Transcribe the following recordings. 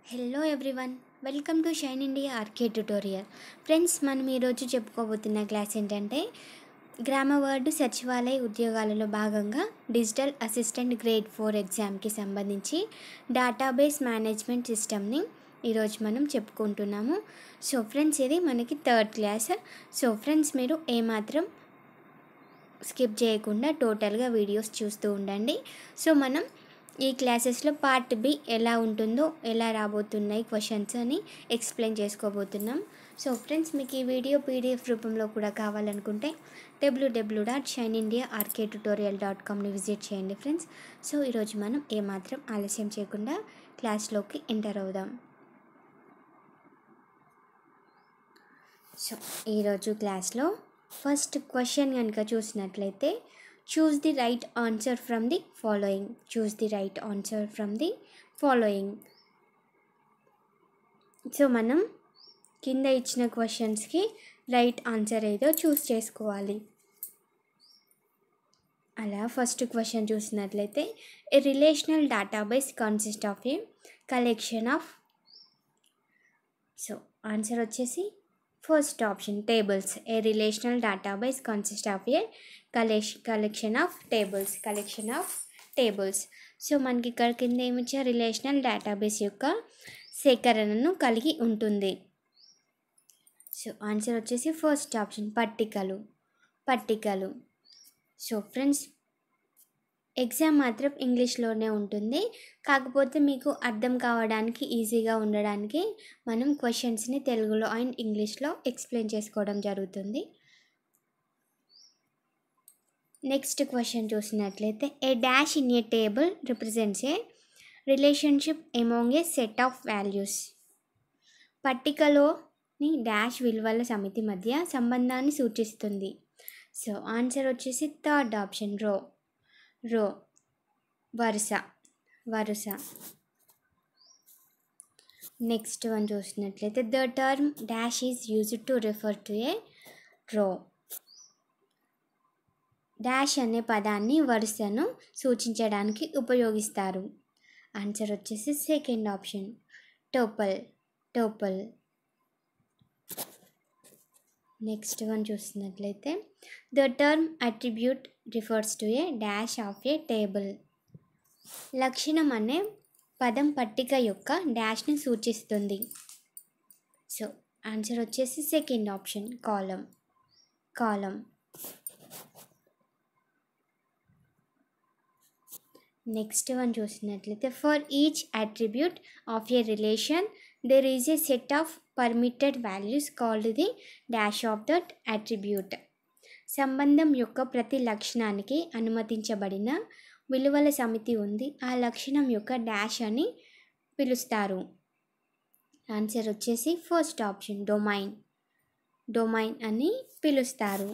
Hello everyone welcome to shine India R K tutorial friends మనం ఈరోజు చెప్పుకోబోతున్న class ఏంటంటే గ్రామ వార్డు సచివాలయ ఉద్యోగాలలో భాగంగా డిజిటల్ అసిస్టెంట్ గ్రేడ్ ఫోర్ ఎగ్జామ్కి సంబంధించి డేటాబేస్ మేనేజ్మెంట్ సిస్టమ్ని ఈరోజు మనం చెప్పుకుంటున్నాము సో ఫ్రెండ్స్ ఇది మనకి థర్డ్ క్లాస్ సో ఫ్రెండ్స్ మీరు ఏమాత్రం స్కిప్ చేయకుండా టోటల్గా వీడియోస్ చూస్తూ ఉండండి సో మనం ఈ క్లాసెస్లో పార్ట్ బి ఎలా ఉంటుందో ఎలా రాబోతున్నాయి క్వశ్చన్స్ అని ఎక్స్ప్లెయిన్ చేసుకోబోతున్నాం సో ఫ్రెండ్స్ మీకు ఈ వీడియో పీడిఎఫ్ రూపంలో కూడా కావాలనుకుంటే W W dot shine India R K tutorial dot కామ్ని విజిట్ చేయండి ఫ్రెండ్స్ సో ఈరోజు మనం ఏమాత్రం ఆలస్యం చేయకుండా క్లాస్లోకి ఎంటర్ అవుదాం సో ఈరోజు క్లాస్లో ఫస్ట్ క్వశ్చన్ కనుక చూసినట్లయితే choose the right answer from the following choose the right answer from the following so మనం కింద ఇచ్చిన క్వశ్చన్స్కి రైట్ ఆన్సర్ ఏదో చూస్ చేసుకోవాలి అలా ఫస్ట్ క్వశ్చన్ చూసినట్లయితే a relational database consist of a collection of so answer వచ్చేసి first option tables a relational database consist of a collect collection of tables collection of tables so మనకి ఇక్కడ కింద ఏమిచ్చా relational database యొక్క సేకరణను కలిగి ఉంటుంది so answer వచ్చేసి first option పట్టికలు పట్టికలు సో ఫ్రెండ్స్ ఎగ్జామ్ మాత్రం ఇంగ్లీష్లోనే ఉంటుంది కాకపోతే మీకు అర్థం కావడానికి ఈజీగా ఉండడానికి మనం క్వశ్చన్స్ని తెలుగులో అండ్ ఇంగ్లీష్లో ఎక్స్ప్లెయిన్ చేసుకోవడం జరుగుతుంది నెక్స్ట్ క్వశ్చన్ చూసినట్లయితే a dash in a table represents a relationship among a set of values పట్టికలోని డాష్ విలువల సమితి మధ్య సంబంధాన్ని సూచిస్తుంది సో ఆన్సర్ వచ్చేసి థర్డ్ ఆప్షన్ రో రో వరుస వరుస నెక్స్ట్ వన్ చూసినట్లయితే the term dash is used to refer to a row dash అనే పదాన్ని వరుసను సూచించడానికి ఉపయోగిస్తారు ఆన్సర్ వచ్చేసి second option tuple tuple next one చూసినట్లయితే the term attribute refers to a dash of A table లక్షణం అనే పదం పట్టిక యొక్క డాష్ని సూచిస్తుంది సో ఆన్సర్ వచ్చేసి సెకండ్ ఆప్షన్ కాలం కాలం నెక్స్ట్ వన్ చూసినట్లయితే for each attribute of a relation there is a set of permitted values called the dash of that attribute సంబంధం యొక్క ప్రతి లక్షణానికి అనుమతించబడిన విలువల సమితి ఉంది ఆ లక్షణం యొక్క డాష్ అని పిలుస్తారు ఆన్సర్ వచ్చేసి ఫస్ట్ ఆప్షన్ డొమైన్ డొమైన్ అని పిలుస్తారు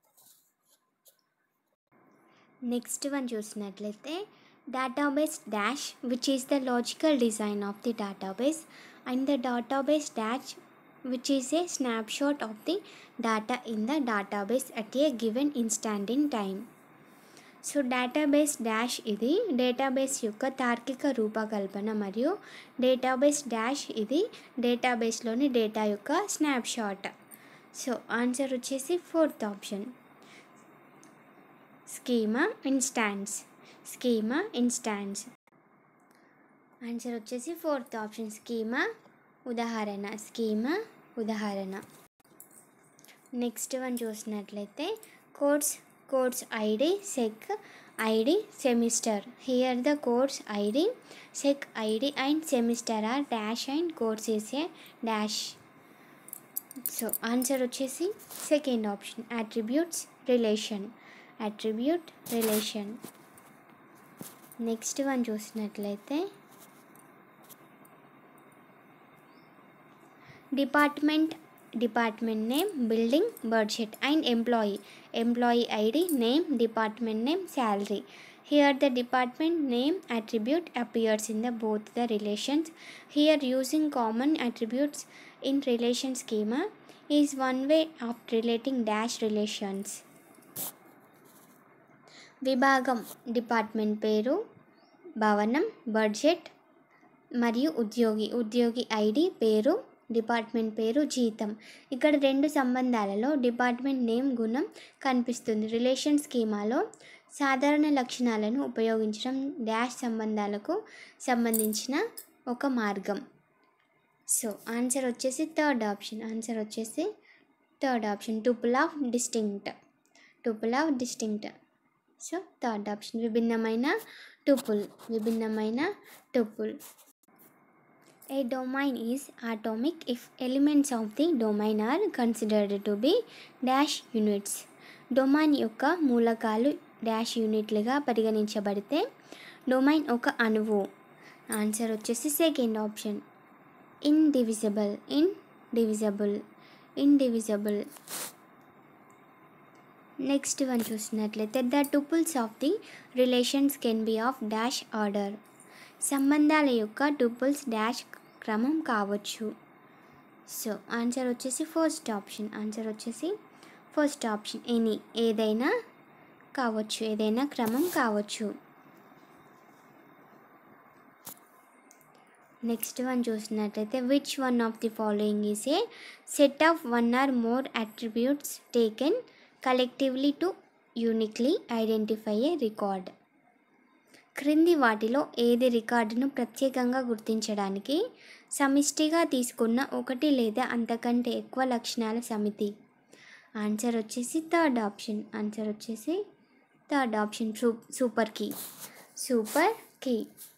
నెక్స్ట్ వన్ చూసినట్లయితే database dash which is the logical design of the database and the database dash which is a snapshot of the data in the database at a given instant in time so database dash ఇది database యొక్క తార్కిక రూపకల్పన మరియు database dash ఇది డేటాబేస్లోని data యొక్క snapshot so answer వచ్చేసి fourth option schema instance schema instance answer వచ్చేసి ఫోర్త్ ఆప్షన్ స్కీమా ఉదాహరణ స్కీమా ఉదాహరణ నెక్స్ట్ వన్ చూసినట్లయితే course course I D sec I D semester here the course I D sec I D and semester are dash and course is a dash so answer వచ్చేసి second option attributes relation attribute relation next one చూసినట్లయితే department department name building budget and employee employee I D name department name salary here the department name attribute appears in the both the relations here using common attributes in relation schema is one way of relating dash relations విభాగం department పేరు భవనం budget మరియు ఉద్యోగి ఉద్యోగి ID పేరు department పేరు జీతం ఇక్కడ రెండు సంబంధాలలో డిపార్ట్మెంట్ నేమ్ గుణం కనిపిస్తుంది రిలేషన్ స్కీమాలో సాధారణ లక్షణాలను ఉపయోగించడం డాష్ సంబంధాలకు సంబంధించిన ఒక మార్గం సో ఆన్సర్ వచ్చేసి థర్డ్ ఆప్షన్ ఆన్సర్ వచ్చేసి third option tuple of distinct tuple of distinct so third option విభిన్నమైన టుపుల్ విభిన్నమైన tuple A domain is atomic if elements of the domain are considered to be dash units. Domain యొక్క మూలకాలు dash యూనిట్లుగా పరిగణించబడితే domain ఒక అణువు answer వచ్చేసి second option indivisible indivisible indivisible next one చూసినట్లయితే the tuples of the relations can be of dash order సంబంధాల యొక్క టుపుల్స్ dash క్రమం కావచ్చు సో ఆన్సర్ వచ్చేసి ఫస్ట్ ఆప్షన్ ఆన్సర్ వచ్చేసి ఫస్ట్ ఆప్షన్ ఎనీ ఏదైనా కావచ్చు ఏదైనా క్రమం కావచ్చు నెక్స్ట్ వన్ చూసినట్లయితే which one of the following is a set of one or more attributes taken collectively to uniquely identify a record క్రింది వాటిలో ఏది రికార్డును ప్రత్యేకంగా గుర్తించడానికి సమిష్టిగా తీసుకున్న ఒకటి లేదా అంతకంటే ఎక్కువ లక్షణాల సమితి ఆన్సర్ వచ్చేసి థర్డ్ ఆప్షన్ ఆన్సర్ వచ్చేసి థర్డ్ ఆప్షన్ సూ super key super key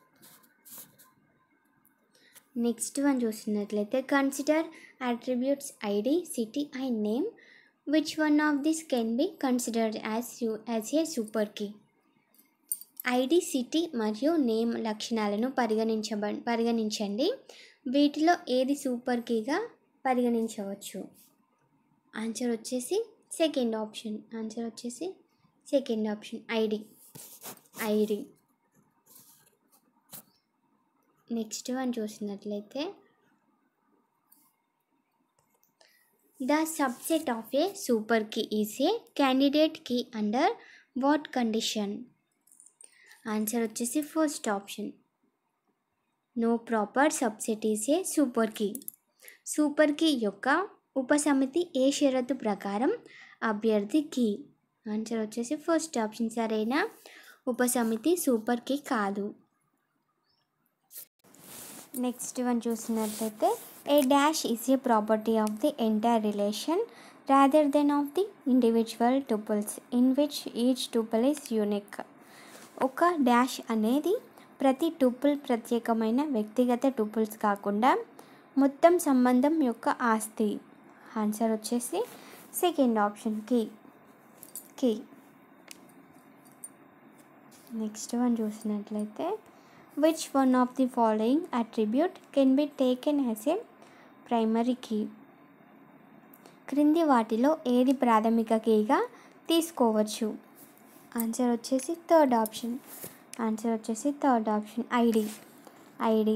next one చూసినట్లయితే consider attributes ID city and name which one of this can be considered as you as a super key ID city మరియు name లక్షణాలను పరిగణించబ పరిగణించండి వీటిలో ఏది super కీగా పరిగణించవచ్చు answer వచ్చేసి సెకండ్ ఆప్షన్ ఆన్సర్ వచ్చేసి second option ID ID next one చూసినట్లయితే the subset of a super key is a candidate key under what condition answer వచ్చేసి first option no proper subset is a super key super key యొక్క ఉపసమితి ఏ షరతు ప్రకారం అభ్యర్థి key answer వచ్చేసి first option సరైన ఉపసమితి సూపర్ కీ కాదు నెక్స్ట్ వన్ చూసినట్లయితే a dash is a property of the entire relation rather than of the individual tuples in which each tuple is unique ఒక డాష్ అనేది ప్రతి టుపుల్ ప్రత్యేకమైన వ్యక్తిగత టుపుల్స్ కాకుండా మొత్తం సంబంధం యొక్క ఆస్తి ఆన్సర్ వచ్చేసి second option key key next one చూసినట్లయితే which one of the following attribute can be taken as a primary key క్రింది వాటిలో ఏది ప్రాథమిక కీగా తీసుకోవచ్చు ఆన్సర్ వచ్చేసి థర్డ్ ఆప్షన్ ఆన్సర్ వచ్చేసి third option ID ID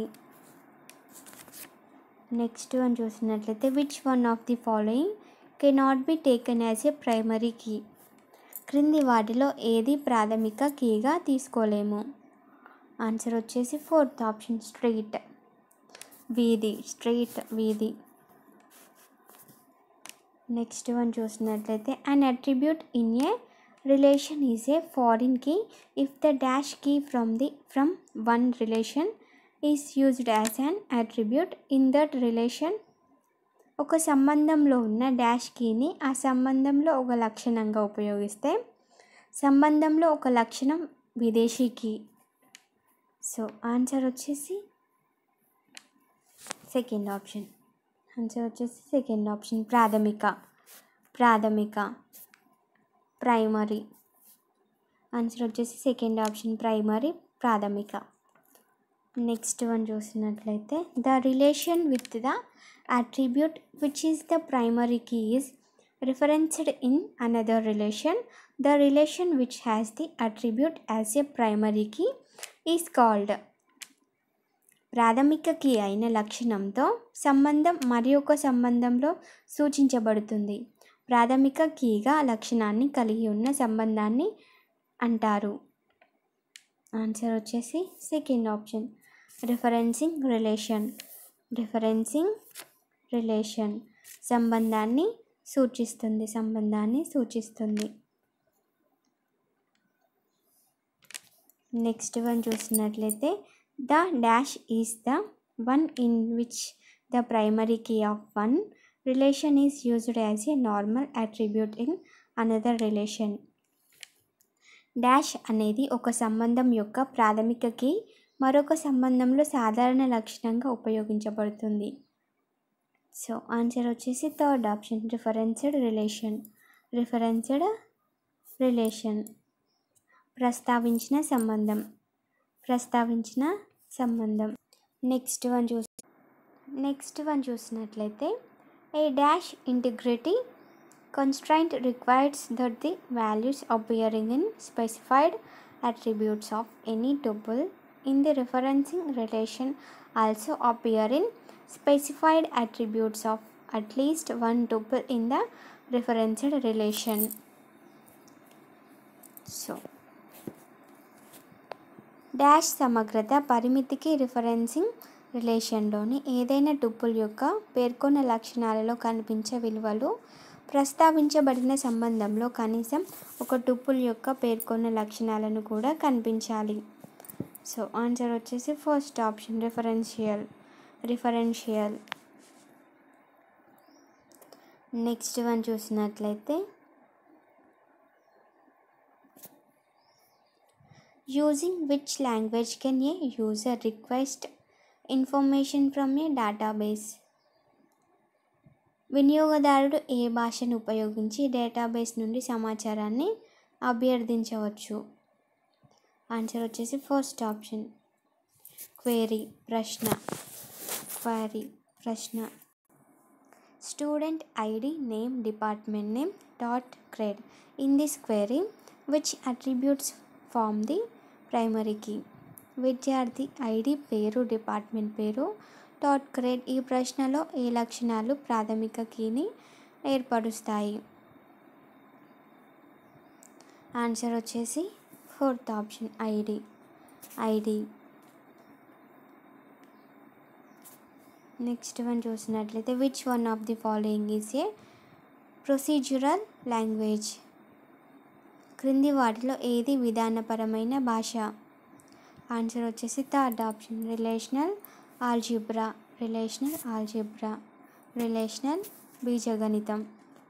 next one చూసినట్లయితే which one of the following cannot be taken as a primary key క్రింది వాటిలో ఏది ప్రాథమిక కీగా తీసుకోలేము ఆన్సర్ వచ్చేసి ఫోర్త్ ఆప్షన్ స్ట్రీట్ వీధి స్ట్రీట్ వీధి నెక్స్ట్ వన్ చూసినట్లయితే an attribute in a relation is a foreign key if the dash key from the from one relation is used as an attribute in that relation ఒక సంబంధంలో ఉన్న dash కీని ఆ సంబంధంలో ఒక లక్షణంగా ఉపయోగిస్తే సంబంధంలో ఒక లక్షణం విదేశీ కీ సో ఆన్సర్ వచ్చేసి సెకండ్ ఆప్షన్ ఆన్సర్ వచ్చేసి సెకండ్ ఆప్షన్ ప్రాథమిక ప్రాథమిక ప్రైమరీ ఆన్సర్ వచ్చేసి సెకండ్ ఆప్షన్ ప్రైమరీ ప్రాథమిక నెక్స్ట్ వన్ చూసినట్లయితే the relation with the attribute which is the primary key is referenced in another relation the relation which has the attribute as a primary key is called ప్రాథమిక key అయిన లక్షణంతో సంబంధం మరి ఒక సంబంధంలో సూచించబడుతుంది ప్రాథమిక కీగా లక్షణాన్ని కలిగి ఉన్న సంబంధాన్ని అంటారు ఆన్సర్ వచ్చేసి second option referencing relation referencing relation సంబంధాన్ని సూచిస్తుంది సంబంధాన్ని సూచిస్తుంది నెక్స్ట్ వన్ చూసినట్లయితే the dash is the one in which the primary key of one relation is used as a normal attribute in another relation dash అనేది ఒక సంబంధం యొక్క ప్రాథమిక కీ మరొక సంబంధంలో సాధారణ లక్షణంగా ఉపయోగించబడుతుంది సో ఆన్సర్ వచ్చేసి third option referenced relation referenced relation ప్రస్తావించిన సంబంధం ప్రస్తావించిన సంబంధం నెక్స్ట్ వన్ చూసి నెక్స్ట్ వన్ చూసినట్లయితే a dash integrity constraint requires that the values appearing in specified attributes of any tuple in the referencing relation also appear in specified attributes of at least one tuple in the referenced relation so dash సమగ్రత పరిమితికి referencing రిలేషన్లోని ఏదైనా tuple యొక్క పేర్కొన్న లక్షణాలలో కనిపించే విలువలు ప్రస్తావించబడిన సంబంధంలో కనీసం ఒక టుపుల్ యొక్క పేర్కొన్న లక్షణాలను కూడా కనిపించాలి సో ఆన్సర్ వచ్చేసి first option referential referential next one చూసినట్లయితే using which language can a user request information from a database వినియోగదారుడు ఏ భాషను ఉపయోగించి డేటాబేస్ నుండి సమాచారాన్ని అభ్యర్థించవచ్చు ఆన్సర్ వచ్చేసి ఫస్ట్ ఆప్షన్ క్వేరీ ప్రశ్న క్వైరీ ప్రశ్న student ID name department name dot cred in this query which attributes form the primary key విద్యార్థి ఐడి పేరు డిపార్ట్మెంట్ పేరు డాట్ క్రెడ్ ఈ ప్రశ్నలో ఏ లక్షణాలు ప్రాథమిక కీని ఏర్పరుస్తాయి ఆన్సర్ వచ్చేసి fourth option ID ID next one చూసినట్లయితే which one of the following is a procedural language క్రింది వాటిలో ఏది విధానపరమైన భాష ఆన్సర్ వచ్చేసి third option relational algebra relational algebra relational బీజగణితం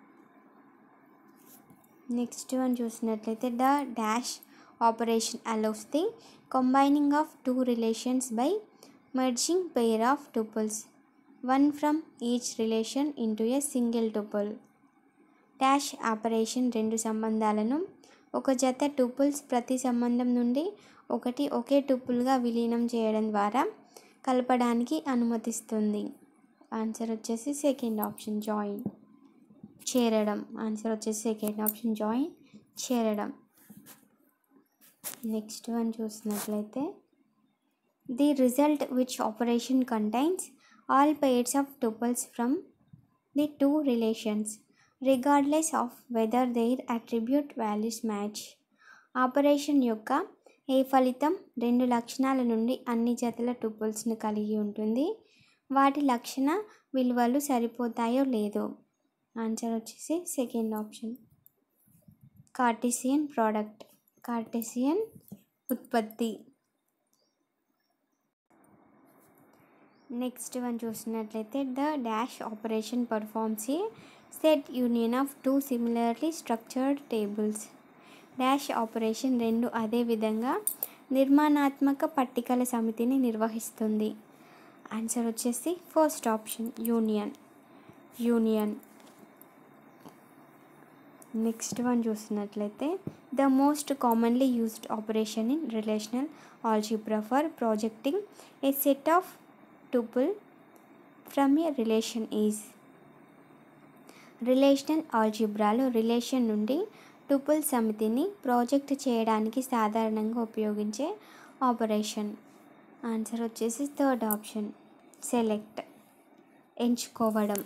నెక్స్ట్ వన్ చూసినట్లయితే the dash operation allows the combining of two relations by merging pair of tuples one from each relation into a single tuple dash operation రెండు సంబంధాలను ఒక జత tuples ప్రతి సంబంధం నుండి ఒకటి ఒకే టుపుల్గా విలీనం చేయడం ద్వారా కలపడానికి అనుమతిస్తుంది ఆన్సర్ వచ్చేసి సెకండ్ ఆప్షన్ జాయిన్ చేరడం ఆన్సర్ వచ్చేసి సెకండ్ ఆప్షన్ జాయిన్ చేరడం నెక్స్ట్ వన్ చూసినట్లయితే the result which operation contains all pairs of tuples from the two relations regardless of whether their attribute values match operation యొక్క ఏ ఫలితం రెండు లక్షణాల నుండి అన్ని జతల టుపుల్స్ను కలిగి ఉంటుంది వాటి లక్షణ విలువలు సరిపోతాయో లేదో ఆన్సర్ వచ్చేసి second option Cartesian product Cartesian ఉత్పత్తి నెక్స్ట్ వన్ చూసినట్లయితే the dash operation performs a set union of two similarly structured tables dash operation రెండు అదే విధంగా నిర్మాణాత్మక పట్టికల సమితిని నిర్వహిస్తుంది ఆన్సర్ వచ్చేసి first option union union next one చూసినట్లయితే the most commonly used operation in relational algebra for projecting a set of tuple from a relation is relational ఆల్జిబ్రాలో రిలేషన్ నుండి టుపుల్ సమితిని ప్రాజెక్ట్ చేయడానికి సాధారణంగా ఉపయోగించే ఆపరేషన్ ఆన్సర్ వచ్చేసి third option select ఎంచుకోవడం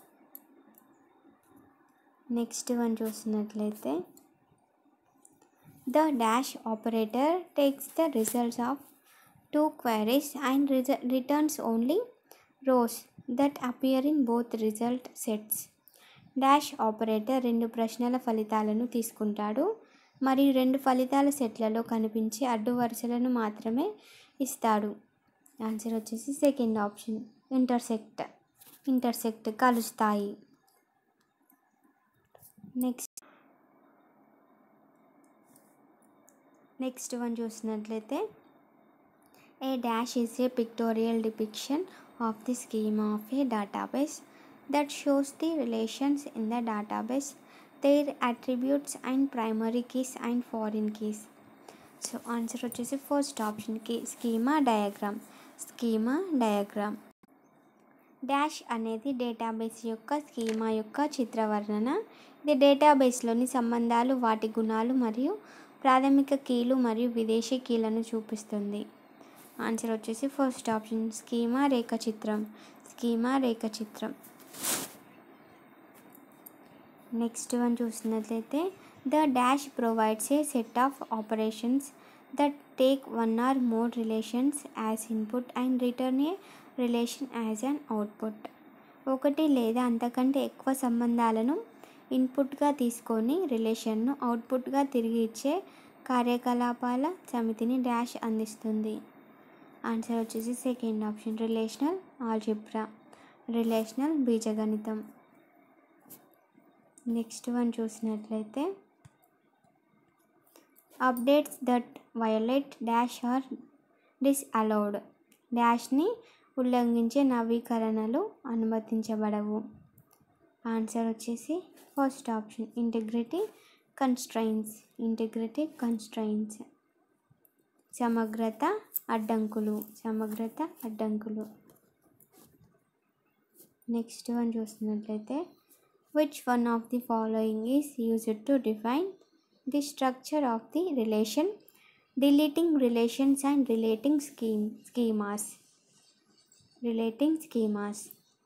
next one చూసినట్లయితే the dash operator takes the results of two queries and resu- returns only rows that appear in both result sets. Dash operator రెండు ప్రశ్నల ఫలితాలను తీసుకుంటాడు మరియు రెండు ఫలితాల సెట్లలో కనిపించే అడ్డు వరుసలను మాత్రమే ఇస్తాడు ఆన్సర్ వచ్చేసి సెకండ్ ఆప్షన్ ఇంటర్సెక్ట్ ఇంటర్సెక్ట్ కలుస్తాయి నెక్స్ట్ నెక్స్ట్ వన్ చూసినట్లయితే a dash is a pictorial depiction of the scheme of a database that shows the relations in the database their attributes and primary keys and foreign keys so answer వచ్చేసి first option కి schema diagram schema diagram dash అనేది database యొక్క schema యొక్క చిత్రవర్ణన ఇది డేటాబేస్లోని సంబంధాలు వాటి గుణాలు మరియు ప్రాథమిక కీలు మరియు విదేశీ కీలను చూపిస్తుంది ఆన్సర్ వచ్చేసి ఫస్ట్ ఆప్షన్ స్కీమా రేఖాచిత్రం స్కీమా రేఖాచిత్రం నెక్స్ట్ వన్ చూసినట్లయితే the dash provides a set of operations that take one or more relations as input and return a relation as an output ఒకటి లేదా అంతకంటే ఎక్కువ సంబంధాలను ఇన్పుట్గా తీసుకొని రిలేషన్ను అవుట్పుట్గా తిరిగి ఇచ్చే కార్యకలాపాల సమితిని డాష్ అందిస్తుంది ఆన్సర్ వచ్చేసి second option relational algebra relational బీజగణితం నెక్స్ట్ వన్ చూసినట్లయితే updates that violate dash are disallowed డాష్ని ఉల్లంఘించే నవీకరణలు అనుమతించబడవు ఆన్సర్ వచ్చేసి first option integrity constraints integrity constraints సమగ్రత అడ్డంకులు సమగ్రత అడ్డంకులు నెక్స్ట్ వన్ చూసినట్లయితే which one of the following is used to define the structure of the relation deleting relations and relating scheme schemas relating schemas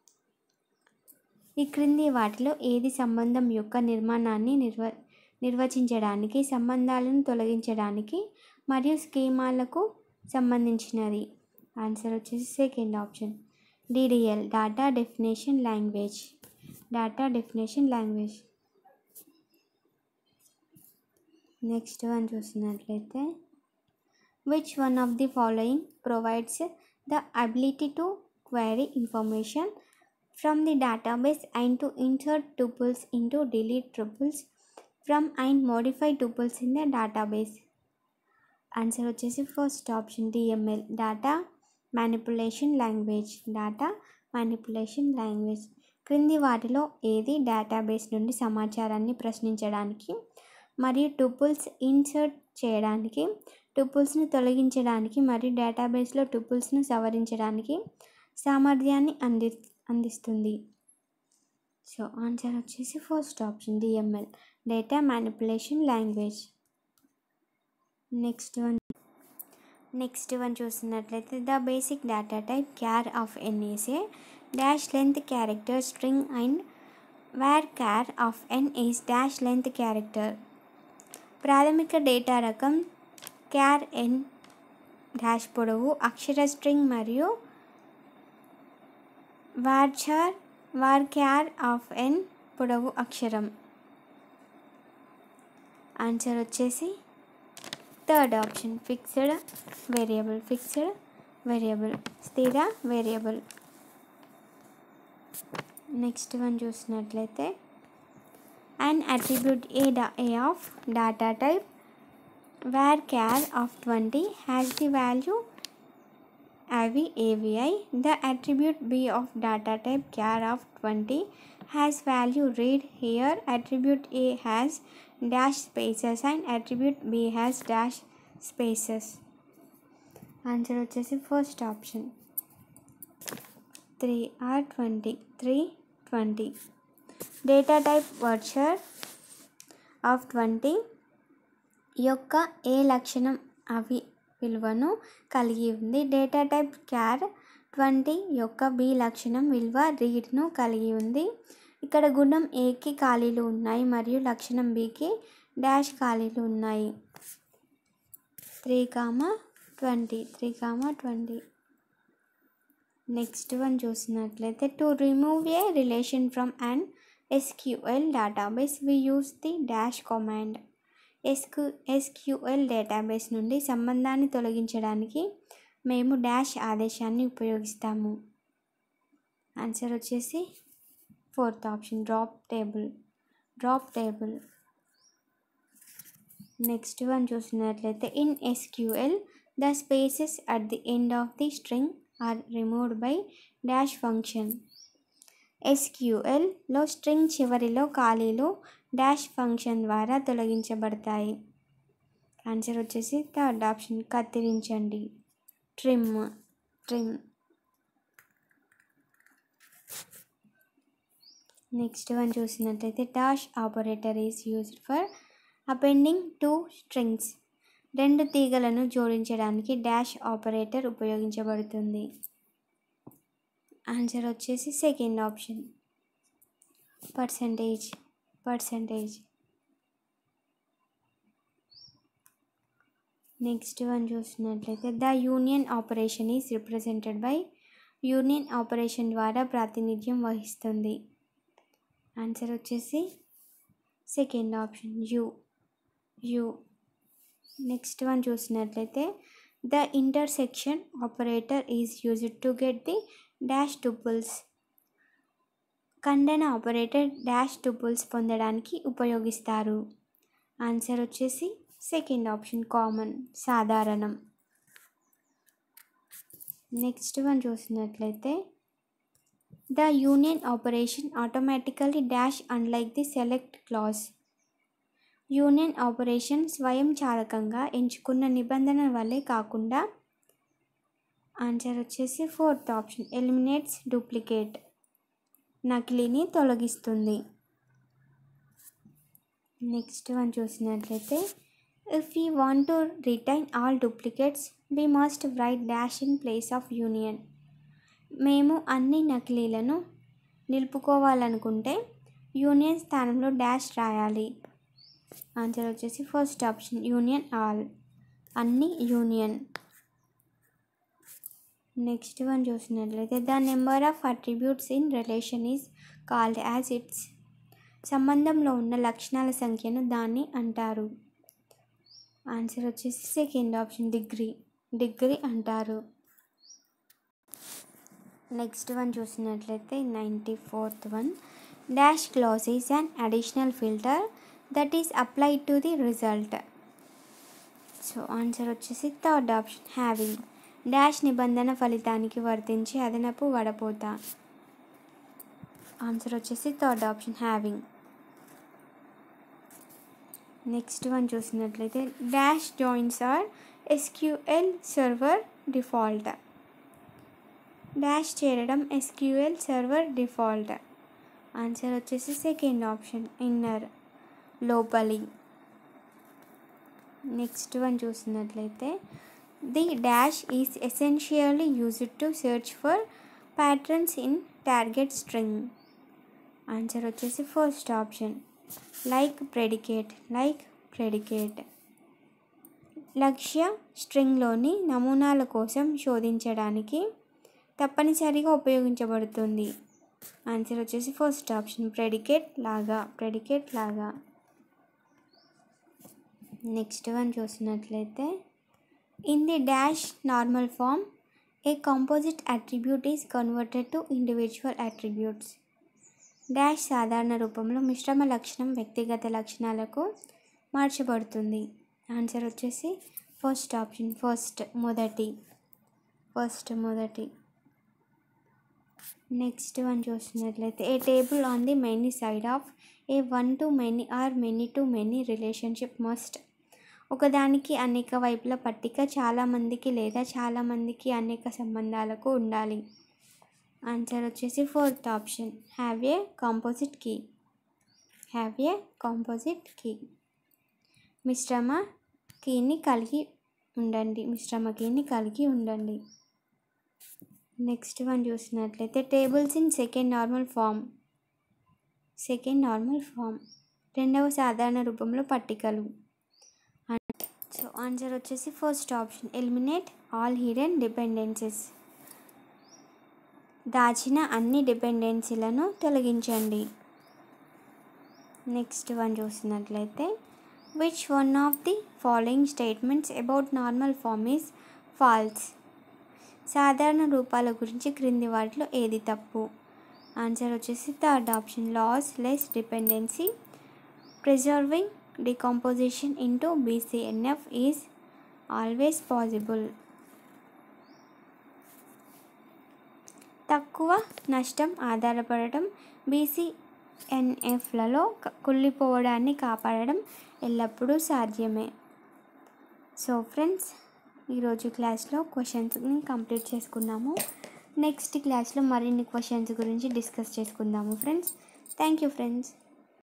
ఈ క్రింది వాటిలో ఏది సంబంధం యొక్క నిర్మాణాన్ని నిర్వ నిర్వచించడానికి సంబంధాలను తొలగించడానికి మరియు స్కీమాలకు సంబంధించినది ఆన్సర్ వచ్చేసి second option DDL data definition language data definition language next one చూసినట్లయితే which one of the following provides the ability to query information from the database and to insert tuples into delete triples from and modify tuples in the database answer వచ్చేసి first option DML data manipulation language data manipulation language క్రింది వాటిలో ఏది database నుండి సమాచారాన్ని ప్రశ్నించడానికి మరియు tuples insert చేయడానికి టుపుల్స్ను తొలగించడానికి మరియు డేటాబేస్లో టుపుల్స్ను సవరించడానికి సామర్థ్యాన్ని అంది అందిస్తుంది సో ఆన్సర్ వచ్చేసి first option DML data manipulation language next one next one చూసినట్లయితే the basic data type char of n is a dash length character string and varchar of n is dash length character ప్రాథమిక data రకం char ఎన్ dash పొడవు అక్షర string మరియు వార్చార్ war క్యార్ of ఎన్ పొడవు అక్షరం answer వచ్చేసి third option fixed variable fixed variable స్థిర variable next one చూసినట్లయితే and attribute A డా A of data type varchar of twenty has the value Avi AVI the attribute B of data type char of twenty has value read here attribute A has dash spaces and attribute B has dash spaces answer వచ్చేసి first option three or twenty three twenty data type varchar of twenty యొక్క A లక్షణం అవి విలువను కలిగి ఉంది data type char twenty యొక్క B లక్షణం విలువ రీడ్ను కలిగి ఉంది ఇక్కడ గుణం ఏకి ఖాళీలు ఉన్నాయి మరియు లక్షణం బికి డాష్ ఖాళీలు ఉన్నాయి three comma twenty three comma twenty next one చూసినట్లయితే to remove a relation from and SQL database we use the dash command ఎస్క్యూ ఎస్క్యూఎల్ డేటాబేస్ నుండి సంబంధాన్ని తొలగించడానికి మేము డాష్ ఆదేశాన్ని ఉపయోగిస్తాము ఆన్సర్ వచ్చేసి fourth option drop table drop table next one చూసినట్లయితే in SQL the spaces at the end of the string are removed by dash function ఎస్క్యూఎల్లో స్ట్రింగ్ చివరిలో ఖాళీలు డాష్ ఫంక్షన్ ద్వారా తొలగించబడతాయి ఆన్సర్ వచ్చేసి థర్డ్ ఆప్షన్ కత్తిరించండి ట్రిమ్ ట్రిమ్ నెక్స్ట్ వన్ చూసినట్లయితే dash operator is used for appending two strings రెండు తీగలను జోడించడానికి డాష్ ఆపరేటర్ ఉపయోగించబడుతుంది ఆన్సర్ వచ్చేసి second option percentage percentage next one చూసినట్లయితే the union operation is represented by union operation ద్వారా ప్రాతినిధ్యం వహిస్తుంది ఆన్సర్ వచ్చేసి second option U U next one చూసినట్లయితే the intersection operator is used to get the dash tuples ఖండన operator dash tuples పొందడానికి ఉపయోగిస్తారు answer వచ్చేసి సెకండ్ ఆప్షన్ కామన్ సాధారణం నెక్స్ట్ వన్ చూసినట్లయితే the union operation automatically dash unlike the select clause union operation స్వయంచాలకంగా ఎంచుకున్న నిబంధన వల్లే కాకుండా ఆన్సర్ వచ్చేసి ఫోర్త్ ఆప్షన్ ఎలిమినేట్స్ డూప్లికేట్ నకిలీని తొలగిస్తుంది నెక్స్ట్ వన్ చూసినట్లయితే if you want to retain all duplicates we must write dash in place of union మేము అన్ని నకిలీలను నిలుపుకోవాలనుకుంటే యూనియన్ స్థానంలో డాష్ రాయాలి ఆన్సర్ వచ్చేసి ఫస్ట్ ఆప్షన్ యూనియన్ ఆల్ అన్ని యూనియన్ నెక్స్ట్ వన్ చూసినట్లయితే the number of attributes in relation is called as its సంబంధంలో ఉన్న లక్షణాల సంఖ్యను దాన్ని అంటారు ఆన్సర్ వచ్చేసి సెకండ్ ఆప్షన్ డిగ్రీ డిగ్రీ అంటారు నెక్స్ట్ వన్ చూసినట్లయితే ninety fourth one dash clause is an additional filter that is applied to the result so answer వచ్చేసి థర్డ్ ఆప్షన్ హ్యావింగ్ డాష్ నిబంధన ఫలితానికి వర్తించి అదనపు వడపోత ఆన్సర్ వచ్చేసి third option having next one చూసినట్లయితే dash joins are SQL Server default dash చేరడం SQL Server default answer వచ్చేసి సెకండ్ ఆప్షన్ ఇన్నర్ లోపలి నెక్స్ట్ వన్ చూసినట్లయితే the dash is essentially used to search for patterns in target string answer వచ్చేసి first option like predicate like predicate లక్ష్య స్ట్రింగ్లోని నమూనాల కోసం శోధించడానికి తప్పనిసరిగా ఉపయోగించబడుతుంది ఆన్సర్ వచ్చేసి ఫస్ట్ ఆప్షన్ ప్రెడికేట్ లాగా ప్రెడికేట్ లాగా నెక్స్ట్ వన్ చూసినట్లయితే in the dash normal form a composite attribute is converted to individual attributes dash సాధారణ రూపంలో మిశ్రమ లక్షణం వ్యక్తిగత లక్షణాలకు మార్చబడుతుంది ఆన్సర్ వచ్చేసి ఫస్ట్ ఆప్షన్ ఫస్ట్ మొదటి ఫస్ట్ మొదటి నెక్స్ట్ వన్ చూసినట్లయితే a table on the many side of a one to many or many to many relationship must ఒకదానికి అనేక వైపుల పట్టిక చాలామందికి లేదా చాలామందికి అనేక సంబంధాలకు ఉండాలి ఆన్సర్ వచ్చేసి fourth option have a composite key have a composite key మిశ్రమ కీని కలిగి ఉండండి మిశ్రమ కీని కలిగి ఉండండి నెక్స్ట్ వన్ చూసినట్లయితే tables in second normal form second normal form రెండవ సాధారణ రూపంలో పట్టికలు సో ఆన్సర్ వచ్చేసి first option eliminate all hidden dependencies దాచిన అన్ని డిపెండెన్సీలను తొలగించండి నెక్స్ట్ వన్ చూసినట్లయితే which one of the following statements about normal form is false సాధారణ రూపాల గురించి క్రింది వాటిలో ఏది తప్పు ఆన్సర్ వచ్చేసి third option lossless dependency preserving decomposition into BCNF is always possible తక్కువ నష్టం ఆధారపడటం బీసీఎన్ఎఫ్లలో కుళ్ళిపోవడాన్ని కాపాడడం ఎల్లప్పుడూ సాధ్యమే సో ఫ్రెండ్స్ ఈరోజు క్లాస్లో క్వశ్చన్స్ని కంప్లీట్ చేసుకున్నాము నెక్స్ట్ క్లాస్లో మరిన్ని క్వశ్చన్స్ గురించి డిస్కస్ చేసుకుందాము ఫ్రెండ్స్ థ్యాంక్ యూ ఫ్రెండ్స్